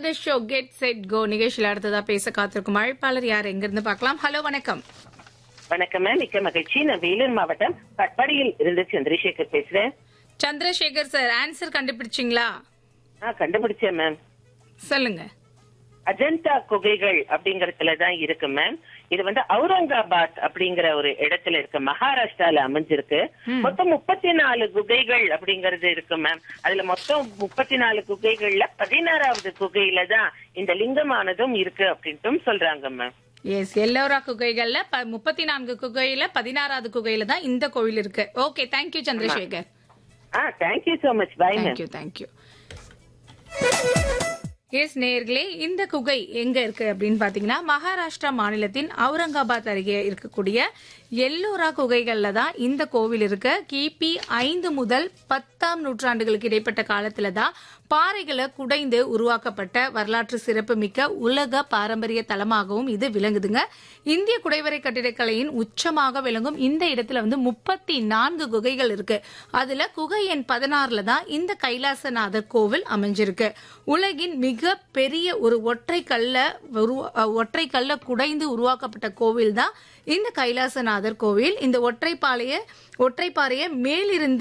to the show get set go நிகழ்ச்சியில் அடுத்ததா பேச காத்திருக்கும் அழைப்பாளர் யார் எங்கிருந்து பார்க்கலாம் ஹலோ வணக்கம் வணக்கம் மேம் மிக்க மகிழ்ச்சி நான் வேலூர் மாவட்டம் கட்பாடியில் இருந்து சந்திரசேகர் பேசுறேன் சந்திரசேகர் சார் ஆன்சர் கண்டுபிடிச்சிங்களா ஆ கண்டுபிடிச்சேன் மேம் சொல்லுங்க அஜந்தா குகைகள் அப்படிங்கறதுல தான் இருக்கு மேம் இது வந்து அவுரங்காபாத் அப்படிங்கிற ஒரு இடத்துல இருக்கு மகாராஷ்டிரால அமைஞ்சிருக்கு மொத்தம் முப்பத்தி நாலு குகைகள் அப்படிங்கறது இருக்கு மேம் அதுல மொத்தம் முப்பத்தி நாலு குகைகள்ல பதினாறாவது குகையில தான் இந்த லிங்கமானதும் இருக்கு அப்படின்ட்டும் சொல்றாங்க மேம் எஸ் எல்லோரா குகைகள்ல ப- முப்பத்தி நான்கு குகையில பதினாறாவது குகையில தான் இந்த கோவில் இருக்கு ஓகே தேங்க்யூ சந்திரசேகர் ஆ thank you so much bye ma'am thank you thank you yes நேயர்களே இந்த குகை எங்க இருக்கு அப்படின்னு பாத்தீங்கன்னா மகாராஷ்டிரா மாநிலத்தின் அவுரங்காபாத் அருகே இருக்கக்கூடிய எல்லோரா குகைகள்ல தான் இந்த கோவில் இருக்கு கிபி ஐந்து முதல் பத்தாம் நூற்றாண்டுகளுக்கு இடைப்பட்ட காலத்துல தான் பாறைகளை குடைந்து உருவாக்கப்பட்ட வரலாற்று சிறப்புமிக்க உலக பாரம்பரிய தலமாகவும் இது விளங்குதுங்க இந்திய குடைவரை கட்டிடக்கலையின் உச்சமாக விளங்கும் இந்த இடத்துல வந்து முப்பத்தி நான்கு குகைகள் இருக்கு அதுல குகை எண் பதினாறுல தான் இந்த கைலாசநாதர் கோவில் அமைஞ்சிருக்கு உலகின் மிக பெரிய ஒரு ஒற்றை கல்ல உருவா- அஹ் ஒற்றை கல்ல குடைந்து உருவாக்கப்பட்ட கோவில் தான் இந்த கைலாசநாதர் கோவில் இந்த ஒற்றைப்பாளைய ஒற்றைப்பாறையை மேலிருந்து